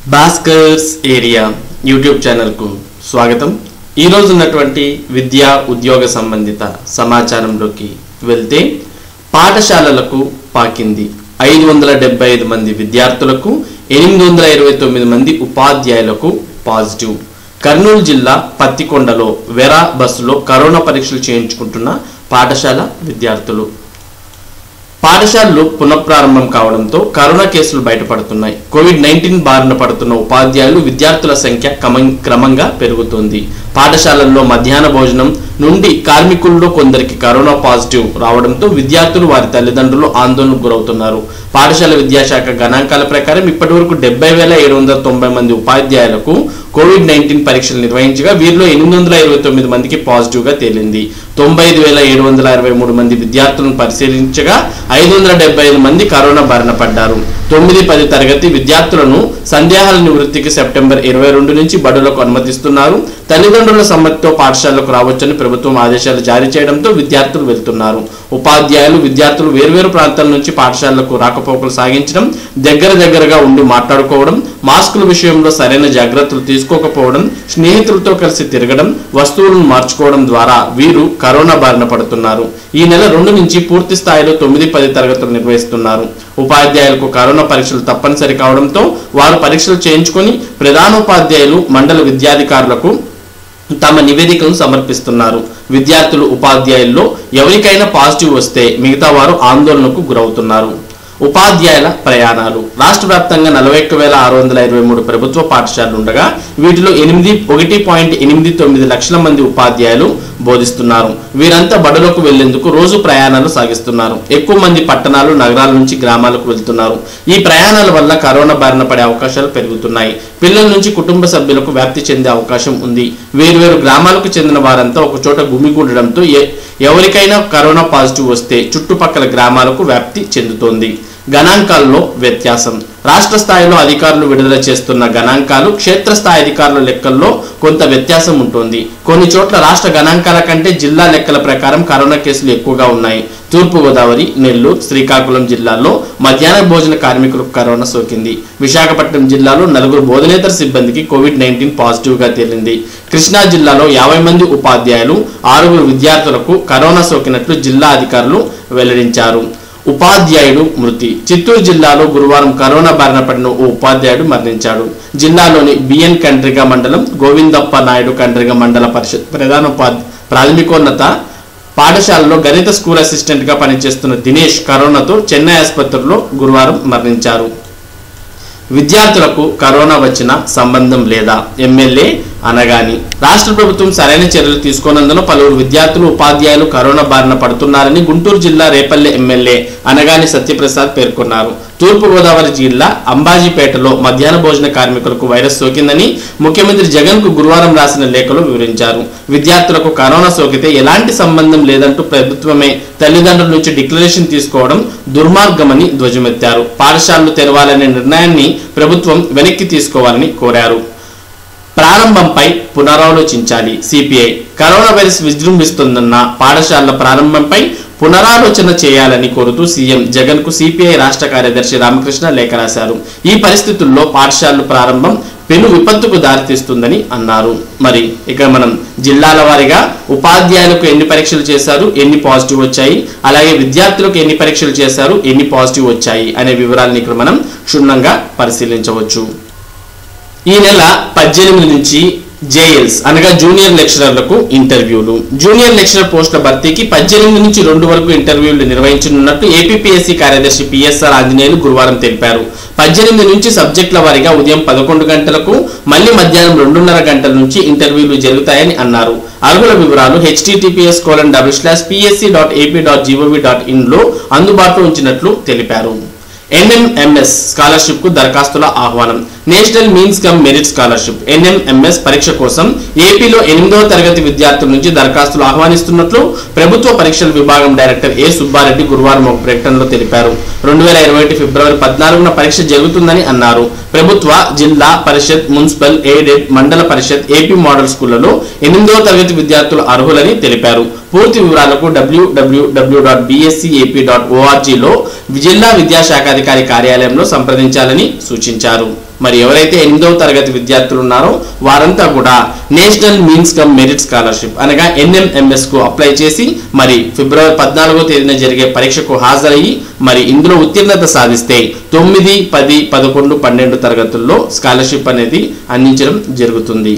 Bhaskar's area YouTube ఛానల్కు స్వాగతం ఈరోజు ఉన్నటువంటి విద్యా ఉద్యోగ సంబంధిత సమాచారంలోకి వెళ్తే పాఠశాలలకు పాకింది ఐదు వందల డెబ్బై ఐదు మంది విద్యార్థులకు ఎనిమిది వందల ఇరవై తొమ్మిది మంది ఉపాధ్యాయులకు పాజిటివ్ కర్నూలు జిల్లా పత్తికొండలో వెరా బస్సులో కరోనా పరీక్షలు చేయించుకుంటున్న పాఠశాల విద్యార్థులు పాఠశాలలు పునఃప్రారంభం కావడంతో కరోనా కేసులు బయటపడుతున్నాయి కోవిడ్ నైన్టీన్ బారిన పడుతున్న ఉపాధ్యాయులు విద్యార్థుల సంఖ్య క్రమం- క్రమంగా పెరుగుతుంది పాఠశాలల్లో మధ్యాహ్న భోజనం నుండి కార్మికుల్లో కొందరికి కరోనా పాజిటివ్ రావడంతో విద్యార్థులు వారి తల్లిదండ్రులు ఆందోళనకు గురవుతున్నారు పాఠశాల విద్యాశాఖ గణాంకాల ప్రకారం ఇప్పటివరకు డెబ్బై వేల ఏడు వందల తొంభై మంది ఉపాధ్యాయులకు కోవిడ్ నైన్టీన్ పరీక్షలు నిర్వహించగా వీరిలో ఎనిమిది వందల ఇరవై తొమ్మిది మందికి పాజిటివ్ గా తేలింది తొంభై ఐదు వేల ఏడు వందల అరవై మూడు మంది విద్యార్థులను పరిశీలించగా ఐదు వందల డెబ్బై ఐదు మంది కరోనా బారిన పడ్డారు తొమ్మిది పది తరగతి విద్యార్థులను సందేహాల నివృత్తికి సెప్టెంబర్ ఇరవై రెండు నుంచి బడులకు అనుమతిస్తున్నారు తల్లిదండ్రుల సమ్మతితో పాఠశాలకు రావచ్చని ప్రభుత్వం ఆదేశాలు జారీ చేయడంతో విద్యార్థులు వెళ్తున్నారు ఉపాధ్యాయులు విద్యార్థులు వేర్వేరు ప్రాంతాల నుంచి పాఠశాలకు రాకపోకలు సాగించడం దగ్గర దగ్గరగా ఉండి మాట్లాడుకోవడం మాస్కుల విషయంలో సరైన జాగ్రత్తలు తీసుకోకపోవడం స్నేహితులతో కలిసి తిరగడం వస్తువులను మార్చుకోవడం ద్వారా వీరు కరోనా బారిన పడుతున్నారు ఈ నెల రెండు నుంచి పూర్తి స్థాయిలో తొమ్మిది పది తరగతులు నిర్వహిస్తున్నారు ఉపాధ్యాయులకు కరోనా పరీక్షలు తప్పనిసరి కావడంతో వారు పరీక్షలు చేయించుకొని ప్రధానోపాధ్యాయులు మండల విద్యాధికారులకు తమ నివేదికలను సమర్పిస్తున్నారు విద్యార్థులు ఉపాధ్యాయుల్లో ఎవరికైనా పాజిటివ్ వస్తే మిగతా వారు ఆందోళనకు గురవుతున్నారు ఉపాధ్యాయుల ప్రయాణాలు రాష్ట్ర వ్యాప్తంగా నలభై ఒక్క వేల ఆరు వందల ఇరవై మూడు ప్రభుత్వ పాఠశాలలు ఉండగా వీటిలో ఎనిమిది ఒకటి పాయింట్ ఎనిమిది తొమ్మిది లక్షల మంది ఉపాధ్యాయులు బోధిస్తున్నారు వీరంతా బడులకు వెళ్లేందుకు రోజు ప్రయాణాలు సాగిస్తున్నారు ఎక్కువ మంది పట్టణాలు నగరాల నుంచి గ్రామాలకు వెళ్తున్నారు ఈ ప్రయాణాల వల్ల కరోనా బారిన పడే అవకాశాలు పెరుగుతున్నాయి పిల్లల నుంచి కుటుంబ సభ్యులకు వ్యాప్తి చెందే అవకాశం ఉంది వేరువేరు గ్రామాలకు చెందిన వారంతా ఒక చోట గుమిగూడడంతో ఎ- ఎవరికైనా కరోనా పాజిటివ్ వస్తే చుట్టుపక్కల గ్రామాలకు వ్యాప్తి చెందుతోంది గణాంకాల్లో వ్యత్యాసం రాష్ట్ర స్థాయిలో అధికారులు విడుదల చేస్తున్న గణాంకాలు క్షేత్రస్థాయి అధికారుల లెక్కల్లో కొంత వ్యత్యాసం ఉంటుంది కొన్ని చోట్ల రాష్ట్ర గణాంకాల కంటే జిల్లా లెక్కల ప్రకారం కరోనా కేసులు ఎక్కువగా ఉన్నాయి తూర్పుగోదావరి నెల్లూరు శ్రీకాకుళం జిల్లాల్లో మధ్యాహ్న భోజన కార్మికులకు కరోనా సోకింది విశాఖపట్నం జిల్లాలో నలుగురు బోధనేతర సిబ్బందికి కోవిడ్ నైన్టీన్ పాజిటివ్ గా తేలింది కృష్ణా జిల్లాలో యాభై మంది ఉపాధ్యాయులు ఆరుగురు విద్యార్థులకు కరోనా సోకినట్లు జిల్లా అధికారులు వెల్లడించారు ఉపాధ్యాయుడు మృతి చిత్తూరు జిల్లాలో గురువారం కరోనా బారిన పడిన ఓ ఉపాధ్యాయుడు మరణించాడు జిల్లాలోని బిఎన్ కండ్రిగ మండలం గోవిందప్ప నాయుడు కండ్రిగ మండల పరిషత్ ప్రధాన ఉపాధి ప్రాథమికోన్నత పాఠశాలలో గణిత స్కూల్ అసిస్టెంట్ గా పనిచేస్తున్న దినేష్ కరోనాతో చెన్నై ఆసుపత్రిలో గురువారం మరణించారు విద్యార్థులకు కరోనా వచ్చిన సంబంధం లేదా ఎమ్మెల్యే అనగాని రాష్ట్ర ప్రభుత్వం సరైన చర్యలు తీసుకున్నందున పలువురు విద్యార్థులు ఉపాధ్యాయులు కరోనా బారిన పడుతున్నారని గుంటూరు జిల్లా రేపల్లె ఎమ్మెల్యే అనగాని సత్యప్రసాద్ పేర్కొన్నారు తూర్పుగోదావరి జిల్లా అంబాజీపేటలో మధ్యాహ్న భోజన కార్మికులకు వైరస్ సోకిందని ముఖ్యమంత్రి జగన్ కు గురువారం రాసిన లేఖలో వివరించారు విద్యార్థులకు కరోనా సోకితే ఎలాంటి సంబంధం లేదంటూ ప్రభుత్వమే తల్లిదండ్రుల నుంచి డిక్లరేషన్ తీసుకోవడం దుర్మార్గమని ధ్వజమెత్తారు పాఠశాలలు తెరవాలనే నిర్ణయాన్ని ప్రభుత్వం వెనక్కి తీసుకోవాలని కోరారు ప్రారంభంపై పునరాలోచించాలి సిపిఐ కరోనా వైరస్ విజృంభిస్తుందన్న పాఠశాలల ప్రారంభంపై పునరాలోచన చేయాలని కోరుతూ సీఎం జగన్ కు సిపిఐ రాష్ట్ర కార్యదర్శి రామకృష్ణ లేఖ రాశారు ఈ పరిస్థితుల్లో పాఠశాలలు ప్రారంభం పెను విపత్తుకు దారితీస్తుందని అన్నారు మరి ఇక మనం జిల్లాల వారీగా ఉపాధ్యాయులకు ఎన్ని పరీక్షలు చేశారు ఎన్ని పాజిటివ్ వచ్చాయి అలాగే విద్యార్థులకు ఎన్ని పరీక్షలు చేశారు ఎన్ని పాజిటివ్ వచ్చాయి అనే వివరాలను ఇక్కడ మనం క్షుణ్ణంగా పరిశీలించవచ్చు ఈ నెల పద్దెనిమిది నుంచి జేఎల్స్ అనగా జూనియర్ లెక్చరర్లకు ఇంటర్వ్యూలు జూనియర్ లెక్చరర్ పోస్టుల భర్తీకి పద్దెనిమిది నుంచి రెండు వరకు ఇంటర్వ్యూలు నిర్వహించనున్నట్టు ఏపీపీఎస్సీ కార్యదర్శి పిఎస్ఆర్ ఆంజనేయులు గురువారం తెలిపారు పద్దెనిమిది నుంచి సబ్జెక్టుల వారీగా ఉదయం పదకొండు గంటలకు మళ్ళీ మధ్యాహ్నం రెండున్నర గంటల నుంచి ఇంటర్వ్యూలు జరుగుతాయని అన్నారు అర్హుల వివరాలు HTTPS colon double slash PSC dot AP dot GOV dot ఇన్లో అందుబాటులో ఉంచినట్లు తెలిపారు ఎన్ఎంఎంఎస్ స్కాలర్షిప్ కు దరఖాస్తుల ఆహ్వానం national means cum merit scholarship NMMS పరీక్ష కోసం ఏపీలో ఎనిమిదవ తరగతి విద్యార్థుల నుంచి దరఖాస్తులు ఆహ్వానిస్తున్నట్లు ప్రభుత్వ పరీక్షల విభాగం డైరెక్టర్ ఏ సుబ్బారెడ్డి గురువారం ఒక ప్రకటనలో తెలిపారు రెండు వేల ఇరవై ఒకటి ఫిబ్రవరి పద్నాలుగున పరీక్ష జరుగుతుందని అన్నారు ప్రభుత్వ జిల్లా పరిషత్ మున్సిపల్ ఎయిడెడ్ మండల పరిషత్ ఏపీ మోడల్ స్కూళ్లలో ఎనిమిదవ తరగతి విద్యార్థులు అర్హులని తెలిపారు పూర్తి వివరాలకు డబ్ల్యూడబ్ల్యూడబ్ల్యూ డాట్ బిఎస్సిఏపీ డాట్ ఓఆర్జీలో జిల్లా విద్యాశాఖాధికారి కార్యాలయంలో సంప్రదించాలని సూచించారు మరి ఎవరైతే ఎనిమిదవ తరగతి విద్యార్థులు ఉన్నారో వారంతా కూడా national means cum merit scholarship అనగా ఎన్ఎంఎంఎస్ కు అప్లై చేసి మరి ఫిబ్రవరి పద్నాలుగో తేదీన జరిగే పరీక్షకు హాజరయ్యి మరి ఇందులో ఉత్తీర్ణత సాధిస్తే తొమ్మిది పది పదకొండు పన్నెండు తరగతుల్లో స్కాలర్షిప్ అనేది అందించడం జరుగుతుంది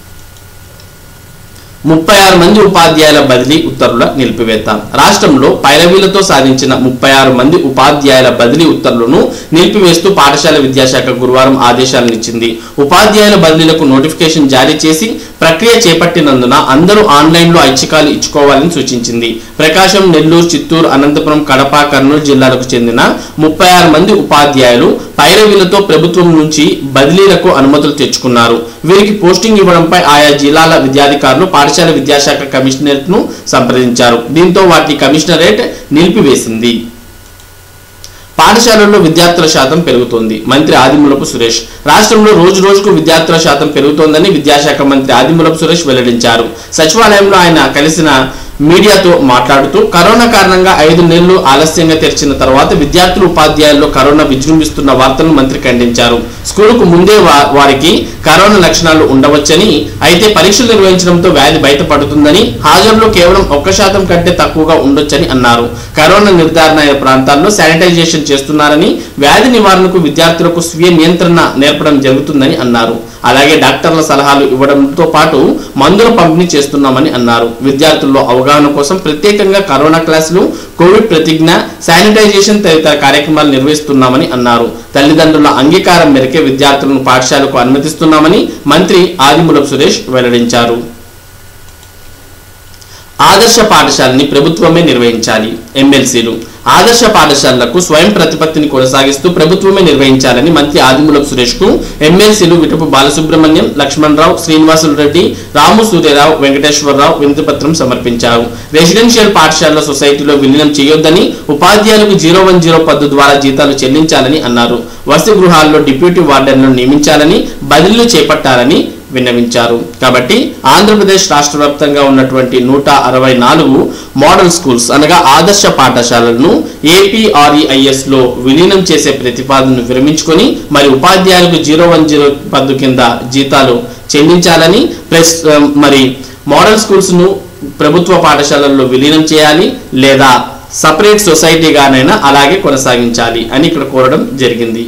ముప్పై ఆరు మంది ఉపాధ్యాయుల బదిలీ ఉత్తర్వుల నిలిపివేత రాష్ట్రంలో పైరవీలతో సాధించిన ముప్పై ఆరు మంది ఉపాధ్యాయుల బదిలీ ఉత్తర్వులను నిలిపివేస్తూ పాఠశాల విద్యాశాఖ గురువారం ఆదేశాలను ఇచ్చింది ఉపాధ్యాయుల బదిలీలకు నోటిఫికేషన్ జారీ చేసి ప్రక్రియ చేపట్టినందున అందరూ ఆన్లైన్లో ఐచ్ఛికాలు ఇచ్చుకోవాలని సూచించింది ప్రకాశం నెల్లూరు చిత్తూరు అనంతపురం కడప కర్నూలు జిల్లాలకు చెందిన ముప్పై ఆరు మంది ఉపాధ్యాయులు పైరవీలతో ప్రభుత్వం నుంచి బదిలీలకు అనుమతులు తెచ్చుకున్నారు వీరికి పోస్టింగ్ ఇవ్వడంపై ఆయా జిల్లాల విద్యాధికారులు పాఠశాల విద్యాశాఖ కమిషనరేట్ ను సంప్రదించారు దీంతో వాటి కమిషనరేట్ నిలిపివేసింది పాఠశాలల్లో విద్యార్థుల శాతం పెరుగుతోంది మంత్రి ఆదిమూలపు సురేష్ రాష్ట్రంలో రోజు రోజుకు విద్యార్థుల శాతం పెరుగుతోందని విద్యాశాఖ మంత్రి ఆదిమూలపు సురేష్ వెల్లడించారు సచివాలయంలో ఆయన కలిసిన మీడియాతో మాట్లాడుతూ కరోనా కారణంగా ఐదు నెలలు ఆలస్యంగా తెరిచిన తర్వాత విద్యార్థులు ఉపాధ్యాయుల్లో కరోనా విజృంభిస్తున్న వార్తలను మంత్రి ఖండించారు స్కూలుకు ముందే వా- వారికి కరోనా లక్షణాలు ఉండవచ్చని అయితే పరీక్షలు నిర్వహించడంతో వ్యాధి బయటపడుతుందని హాజరులో కేవలం ఒక్క శాతం కంటే తక్కువగా ఉండొచ్చని అన్నారు కరోనా నిర్ధారణ అయిన ప్రాంతాల్లో శానిటైజేషన్ చేస్తున్నారని వ్యాధి నివారణకు విద్యార్థులకు స్వీయ నియంత్రణ నేర్పడం జరుగుతుందని అన్నారు అలాగే డాక్టర్ల సలహాలు ఇవ్వడంతో పాటు మందుల పంపిణీ చేస్తున్నామని అన్నారు విద్యార్థుల్లో అవగాహన కోసం ప్రత్యేకంగా కరోనా క్లాసులు కోవిడ్ ప్రతిజ్ఞ శానిటైజేషన్ తదితర కార్యక్రమాలు నిర్వహిస్తున్నామని అన్నారు తల్లిదండ్రుల అంగీకారం మేరకే విద్యార్థులను పాఠశాలకు అనుమతిస్తున్నామని మంత్రి ఆదిమూలపు సురేష్ వెల్లడించారు ఆదర్శ పాఠశాలని ప్రభుత్వమే నిర్వహించాలి ఎమ్మెల్సీలు ఆదర్శ పాఠశాలలకు స్వయం ప్రతిపత్తిని కొనసాగిస్తూ ప్రభుత్వమే నిర్వహించాలని మంత్రి ఆదిమూలపు సురేష్ కు ఎమ్మెల్సీలు విటుపు బాలసుబ్రహ్మణ్యం లక్ష్మణరావు శ్రీనివాసులు రెడ్డి రాము సూర్యరావు వెంకటేశ్వరరావు వినతిపత్రం సమర్పించారు రెసిడెన్షియల్ పాఠశాలల సొసైటీలో విలీనం చేయొద్దని ఉపాధ్యాయులకు జీరో వన్ జీరో పద్దు ద్వారా జీతాలు చెల్లించాలని అన్నారు వసతి గృహాల్లో డిప్యూటీ వార్డెన్లను నియమించాలని బదిలీలు చేపట్టాలని విన్నవించారు కాబట్టి ఆంధ్రప్రదేశ్ రాష్ట్ర వ్యాప్తంగా ఉన్నటువంటి నూట అరవై నాలుగు మోడల్ స్కూల్స్ అనగా ఆదర్శ పాఠశాలలను ఏపీఆర్ఈఐఎస్ లో విలీనం చేసే ప్రతిపాదనను విరమించుకొని మరి ఉపాధ్యాయులకు జీరో వన్ జీరో పద్దు కింద జీతాలు చెల్లించాలని ప్లస్ ఆ, మరి మోడల్ స్కూల్స్ ను ప్రభుత్వ పాఠశాలల్లో విలీనం చేయాలి లేదా సపరేట్ సొసైటీగానైనా అలాగే కొనసాగించాలి అని ఇక్కడ కోరడం జరిగింది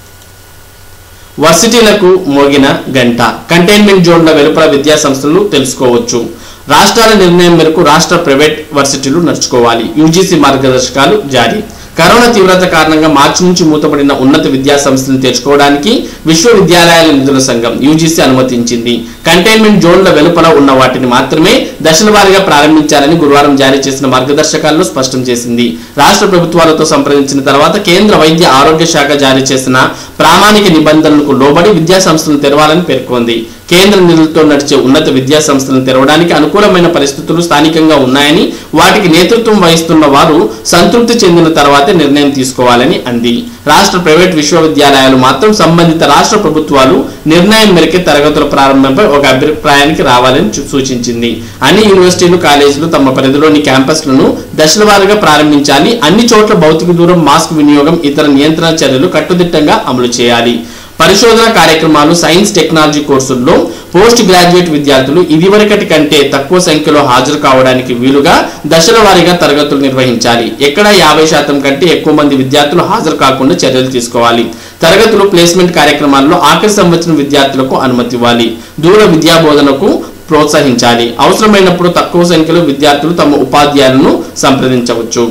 వర్సిటీలకు మోగిన గంట కంటైన్మెంట్ జోన్ల వెలుపల విద్యా సంస్థలు తెలుసుకోవచ్చు రాష్ట్రాల నిర్ణయం మేరకు రాష్ట్ర ప్రైవేట్ వర్సిటీలు నడుచుకోవాలి యూజీసీ మార్గదర్శకాలు జారీ కరోనా తీవ్రత కారణంగా మార్చి నుంచి మూతపడిన ఉన్నత విద్యా సంస్థలను తెరుచుకోవడానికి విశ్వవిద్యాలయాల నిధుల సంఘం యూజీసీ అనుమతించింది కంటైన్మెంట్ జోన్ల వెలుపల ఉన్న వాటిని మాత్రమే దశల వారీగా ప్రారంభించాలని గురువారం జారీ చేసిన మార్గదర్శకాల్లో స్పష్టం చేసింది రాష్ట్ర ప్రభుత్వాలతో సంప్రదించిన తర్వాత కేంద్ర వైద్య ఆరోగ్య శాఖ జారీ చేసిన ప్రామాణిక నిబంధనలకు లోబడి విద్యా సంస్థలను తెరవాలని పేర్కొంది కేంద్ర నిధులతో నడిచే ఉన్నత విద్యా సంస్థలను తెరవడానికి అనుకూలమైన పరిస్థితులు స్థానికంగా ఉన్నాయని వాటికి నేతృత్వం వహిస్తున్న వారు సంతృప్తి చెందిన తర్వాతే నిర్ణయం తీసుకోవాలని అంది రాష్ట్ర ప్రైవేట్ విశ్వవిద్యాలయాలు మాత్రం సంబంధిత రాష్ట్ర ప్రభుత్వాలు నిర్ణయం మేరకే తరగతుల ప్రారంభంపై ఒక అభిప్రాయానికి రావాలని చూ- సూచించింది అన్ని యూనివర్సిటీలు కాలేజీలు తమ పరిధిలోని క్యాంపస్లను దశల వారీగా ప్రారంభించాలి అన్ని చోట్ల భౌతిక దూరం మాస్క్ వినియోగం ఇతర నియంత్రణ చర్యలు కట్టుదిట్టంగా అమలు చేయాలి పరిశోధన కార్యక్రమాలు సైన్స్ టెక్నాలజీ కోర్సుల్లో పోస్ట్ గ్రాడ్యుయేట్ విద్యార్థులు ఇదివరకటి కంటే తక్కువ సంఖ్యలో హాజరు కావడానికి వీలుగా దశల వారీగా తరగతులు నిర్వహించాలి ఎక్కడ యాభై శాతం కంటే ఎక్కువ మంది విద్యార్థులు హాజరు కాకుండా చర్యలు తీసుకోవాలి తరగతులు ప్లేస్మెంట్ కార్యక్రమాల్లో ఆఖరి సంవత్సరం విద్యార్థులకు అనుమతి ఇవ్వాలి దూర విద్యా బోధనకు ప్రోత్సహించాలి అవసరమైనప్పుడు తక్కువ సంఖ్యలో విద్యార్థులు తమ ఉపాధ్యాయులను సంప్రదించవచ్చు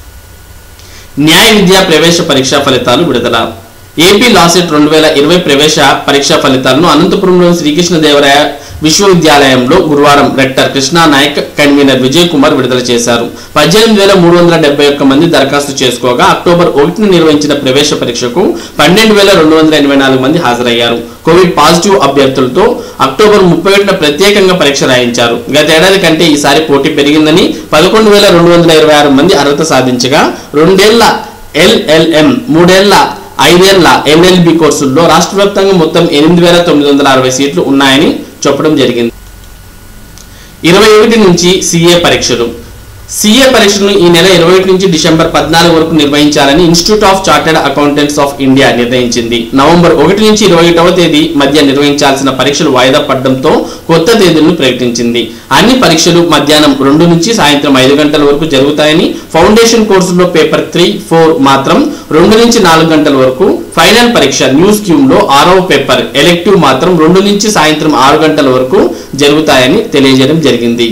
న్యాయ విద్యా ప్రవేశ పరీక్షా ఫలితాలు విడుదల ఏపీ లాసెట్ రెండు వేల ఇరవై ప్రవేశ పరీక్షా ఫలితాలను అనంతపురంలోని శ్రీకృష్ణదేవరాయ విశ్వవిద్యాలయంలో గురువారం రెక్టర్ కృష్ణా నాయక్ కన్వీనర్ విజయ్ కుమార్ విడుదల చేశారు పద్దెనిమిది వేల మూడు వందల డెబ్బై ఒక్క మంది దరఖాస్తు చేసుకోగా అక్టోబర్ ఒకటిన నిర్వహించిన ప్రవేశ పరీక్షకు పన్నెండు వేల రెండు వందల ఎనభై నాలుగు మంది హాజరయ్యారు కోవిడ్ పాజిటివ్ అభ్యర్థులతో అక్టోబర్ ముప్పై ఒకటిన ప్రత్యేకంగా పరీక్ష రాయించారు గతేడాది కంటే ఈసారి పోటీ పెరిగిందని పదకొండు వేల రెండు వందల ఇరవై ఆరు మంది అర్హత సాధించగా రెండేళ్ల ఎల్ఎల్ఎం మూడేళ్ల ఐదేళ్ల ఎల్ఎల్బి కోర్సుల్లో రాష్ట్ర వ్యాప్తంగా మొత్తం ఎనిమిది వేల తొమ్మిది వందల అరవై సీట్లు ఉన్నాయని చెప్పడం జరిగింది ఇరవై ఒకటి నుంచి సిఏ పరీక్షలు సీఏ పరీక్షలను ఈ నెల ఇరవై ఒకటి నుంచి డిసెంబర్ పద్నాలుగు వరకు నిర్వహించాలని institute of chartered accountants of India నిర్ణయించింది నవంబర్ ఒకటి నుంచి ఇరవై ఒకటవ తేదీ మధ్య నిర్వహించాల్సిన పరీక్షలు వాయిదా పడడంతో కొత్త తేదీలను ప్రకటించింది అన్ని పరీక్షలు మధ్యాహ్నం రెండు నుంచి సాయంత్రం ఐదు గంటల వరకు జరుగుతాయని ఫౌండేషన్ కోర్సులో పేపర్ త్రీ ఫోర్ మాత్రం రెండు నుంచి నాలుగు గంటల వరకు ఫైనల్ పరీక్ష న్యూ స్కీమ్ లో ఆరవ పేపర్ ఎలెక్టివ్ మాత్రం రెండు నుంచి సాయంత్రం ఆరు గంటల వరకు జరుగుతాయని తెలియజేయడం జరిగింది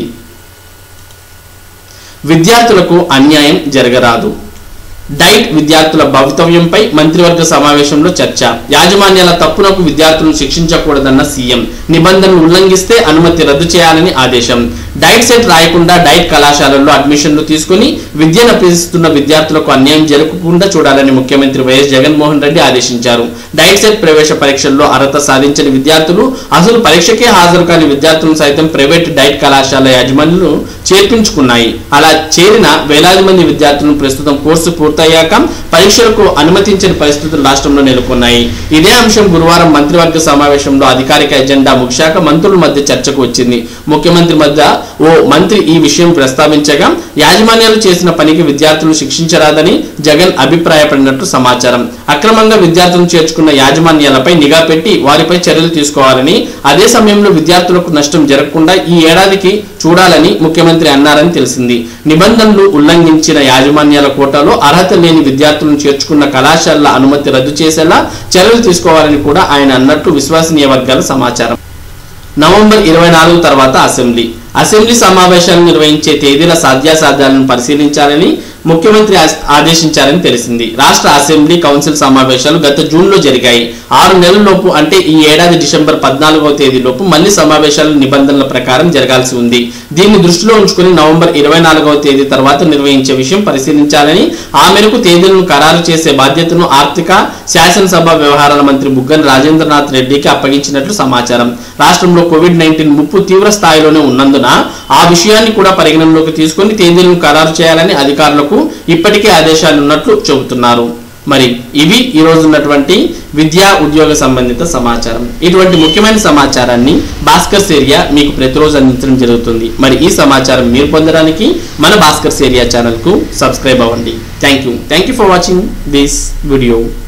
విద్యార్థులకు అన్యాయం జరగరాదు డైట్ విద్యార్థుల భవితవ్యంపై మంత్రివర్గ సమావేశంలో చర్చ యాజమాన్యాల తప్పునకు విద్యార్థులను శిక్షించకూడదన్న సీఎం నిబంధనలు ఉల్లంఘిస్తే అనుమతి రద్దు చేయాలని ఆదేశం డైట్ సెట్ రాయకుండా డైట్ కళాశాలల్లో అడ్మిషన్లు తీసుకుని విద్యను అభ్యసిస్తున్న విద్యార్థులకు అన్యాయం జరగకుండా చూడాలని ముఖ్యమంత్రి వైఎస్ జగన్మోహన్ రెడ్డి ఆదేశించారు డైట్ సెట్ ప్రవేశ పరీక్షల్లో అర్హత సాధించని విద్యార్థులు అసలు పరీక్షకే హాజరు కాని విద్యార్థులను సైతం ప్రైవేట్ డైట్ కళాశాల యాజమాన్యాలు చేర్పించుకున్నాయి అలా చేరిన వేలాది మంది విద్యార్థులను ప్రస్తుతం కోర్సు పూర్తయ్యాక పరీక్షలకు అనుమతించని పరిస్థితులు రాష్ట్రంలో నెలకొన్నాయి ఇదే అంశం గురువారం మంత్రివర్గ సమావేశంలో అధికారిక ఎజెండా ముగిశాక మంత్రుల మధ్య చర్చకు వచ్చింది ముఖ్యమంత్రి మధ్య ఓ మంత్రి ఈ విషయం ప్రస్తావించగా యాజమాన్యాలు చేసిన పనికి విద్యార్థులు శిక్షించరాదని జగన్ అభిప్రాయపడినట్టు సమాచారం అక్రమంగా విద్యార్థులను చేర్చుకున్న యాజమాన్యాలపై నిఘా పెట్టి వారిపై చర్యలు తీసుకోవాలని అదే సమయంలో విద్యార్థులకు నష్టం జరగకుండా ఈ ఏడాదికి చూడాలని ముఖ్యమంత్రి అన్నారని తెలిసింది నిబంధనలు ఉల్లంఘించిన యాజమాన్యాల కోటాలో అర్హత లేని విద్యార్థులను చేర్చుకున్న కళాశాలల అనుమతి రద్దు చేసేలా చర్యలు తీసుకోవాలని కూడా ఆయన అన్నట్టు విశ్వసనీయ వర్గాల సమాచారం నవంబర్ ఇరవై నాలుగు తర్వాత అసెంబ్లీ అసెంబ్లీ సమావేశాలు నిర్వహించే తేదీల సాధ్యాసాధ్యాలను పరిశీలించాలని ముఖ్యమంత్రి ఆస్- ఆదేశించారని తెలిసింది రాష్ట్ర అసెంబ్లీ కౌన్సిల్ సమావేశాలు గత జూన్లో జరిగాయి ఆరు నెలలలోపు అంటే ఈ ఏడాది డిసెంబర్ పద్నాలుగవ తేదీలోపు మళ్లీ సమావేశాలు నిబంధనల ప్రకారం జరగాల్సి ఉంది దీన్ని దృష్టిలో ఉంచుకుని నవంబర్ ఇరవై నాలుగవ తేదీ తర్వాత నిర్వహించే విషయం పరిశీలించాలని ఆ మేరకు తేదీలను ఖరారు చేసే బాధ్యతను ఆర్థిక శాసనసభ వ్యవహారాల మంత్రి బుగ్గన రాజేంద్రనాథ్ రెడ్డికి అప్పగించినట్లు సమాచారం రాష్ట్రంలో కోవిడ్ నైన్టీన్ ముప్పు తీవ్ర స్థాయిలోనే ఉన్నందున ఆ విషయాన్ని కూడా పరిగణనలోకి తీసుకొని తేదీలను ఖరారు చేయాలని అధికారులకు ఇప్పటికే ఆదేశాలు ఉన్నట్లు చెబుతున్నారు మరి ఇవి ఈ రోజు ఉన్నటువంటి విద్యా ఉద్యోగ సంబంధిత సమాచారం ఇటువంటి ముఖ్యమైన సమాచారాన్ని భాస్కర్ సేరియా మీకు ప్రతిరోజు అందించడం జరుగుతుంది మరి ఈ సమాచారం మీరు పొందడానికి మన భాస్కర్ సేరియా ఛానల్కు సబ్స్క్రైబ్ అవ్వండి thank you thank you for watching this video